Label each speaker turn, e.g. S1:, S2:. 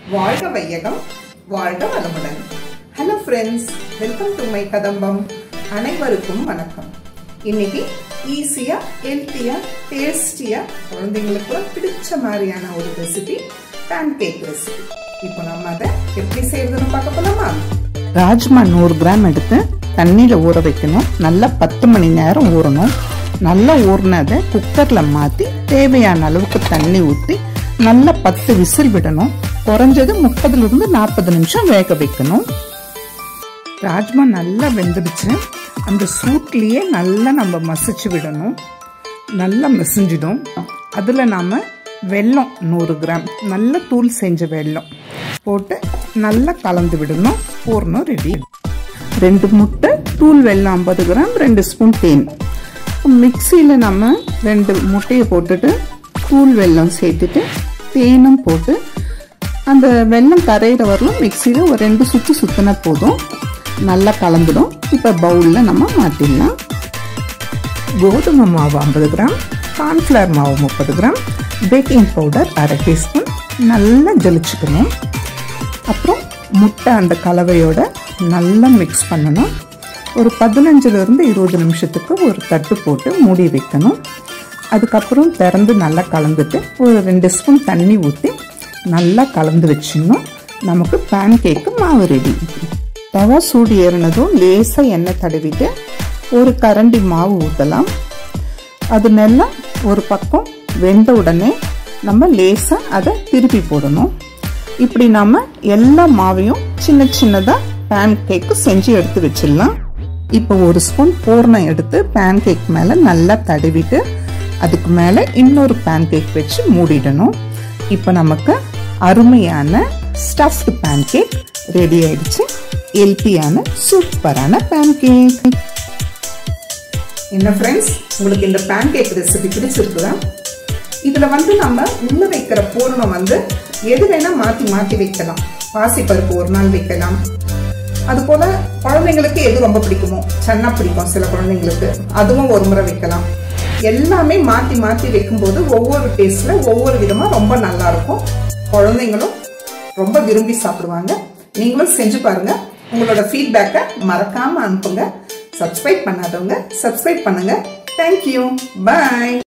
S1: வாழ்க வையகம் வாழ்க வளமுடன் hello friends welcome to my Kadambam அனைவருக்கும் வணக்கம் இன்னைக்கு ஈஸியா ஹெல்த்தியா டேஸ்டியா குழந்தைங்களுக்கு பிடிச்ச மாதிரியான ஒரு ரெசிபி பேன் கேக் ரெசிபி இப்போ நம்ம அதை எப்படி செய்யறதுன்னு பார்க்க போலாமா
S2: ராஜ்மா நூறு கிராம் எடுத்து தண்ணியில் ஊற வைக்கணும் நல்லா பத்து மணி நேரம் ஊறணும் நல்லா ஊறினதை குக்கரில் மாற்றி தேவையான அளவுக்கு தண்ணி ஊற்றி நல்லா பத்து விசில் விடணும் குறைஞ்சது முப்பதுலேருந்து நாற்பது நிமிஷம் வேக வைக்கணும் ராஜ்மா நல்லா வெந்துடுச்சு அந்த சூட்லேயே நல்லா நம்ம மசிச்சு விடணும் நல்லா மசிஞ்சிடும் அதில் நாம் வெல்லம் நூறு கிராம் நல்ல தூள் செஞ்ச வெல்லம் போட்டு நல்லா கலந்து விடணும் பூர்ணம் ரெடி ரெண்டு முட்டை தூள் வெல்லம் ஐம்பது கிராம் ரெண்டு ஸ்பூன் தேன் மிக்சியில் நம்ம ரெண்டு முட்டையை போட்டுட்டு தூள் வெல்லம் சேர்த்துட்டு தேனும் போட்டு அந்த வெல்லம் கரையிற வரலும் மிக்சியில் ஒரு ரெண்டு சுற்றி சுற்றினா போதும் நல்லா கலந்துடும் இப்போ பவுலில் நம்ம மாற்றிடலாம் கோதுமை மாவு ஐம்பது கிராம் கார்ன்ஃப்ளவர் மாவு முப்பது கிராம் பேக்கிங் பவுடர் அரை டீஸ்பூன் நல்லா ஜலிச்சுக்கணும் அப்புறம் முட்டை அந்த கலவையோட நல்லா மிக்ஸ் பண்ணணும் ஒரு பதினஞ்சுலேருந்து இருபது நிமிஷத்துக்கு ஒரு தட்டு போட்டு மூடி வைக்கணும் அதுக்கப்புறம் திறந்து நல்லா கலந்துட்டு ஒரு ரெண்டு ஸ்பூன் தண்ணி ஊற்றி நல்லா கலந்து வச்சிடணும் நமக்கு பேன் கேக்கு மாவு ரெடி தவா சூடு ஏறினதும் லேசாக எண்ணெய் தடவிட்டு ஒரு கரண்டி மாவு ஊற்றலாம் அது நல்லா ஒரு பக்கம் வெந்த உடனே நம்ம லேசாக அதை திருப்பி போடணும் இப்படி நாம எல்லா மாவையும் சின்ன சின்னதாக பேன் கேக்கு செஞ்சு எடுத்து வச்சிடலாம் இப்போ ஒரு ஸ்பூன் பூர்ணம் எடுத்து பேன் கேக் மேலே நல்லா தடவிட்டு அதுக்கு மேலே இன்னொரு பேன் கேக் வச்சு மூடிடணும் இப்போ நமக்கு அருமையான ஸ்டஃப்டு பேன் கேக் ரெடி ஆயிடுச்சு ஹெல்த்தியான சூப்பரான பேன் கேக்
S1: என்ன ஃப்ரெண்ட்ஸ் உங்களுக்கு இந்த பேன் கேக் ரெசிபி பிடிச்சிருக்குதா இதுல வந்து நம்ம உள்ள வைக்கிற பூரணம் வந்து எது வேணா மாத்தி மாத்தி வைக்கலாம் பாசிப்பருப்பு ஒரு நாள் வைக்கலாம் அது போல குழந்தைங்களுக்கு எது ரொம்ப பிடிக்குமோ சன்னா பிடிக்கும் சில குழந்தைங்களுக்கு அதுவும் ஒரு முறை வைக்கலாம் எல்லாமே மாத்தி மாத்தி வைக்கும்போது ஒவ்வொரு டேஸ்ட்ல ஒவ்வொரு விதமா ரொம்ப நல்லா இருக்கும் குழந்தைங்களும் ரொம்ப விரும்பி சாப்பிடுவாங்க நீங்களும் செஞ்சு பாருங்க உங்களோட ஃபீட்பேக்கை மறக்காம அனுப்புங்க சப்ஸ்கிரைப் பண்ணாதவங்க சப்ஸ்கிரைப் பண்ணுங்க தேங்க்யூ பாய்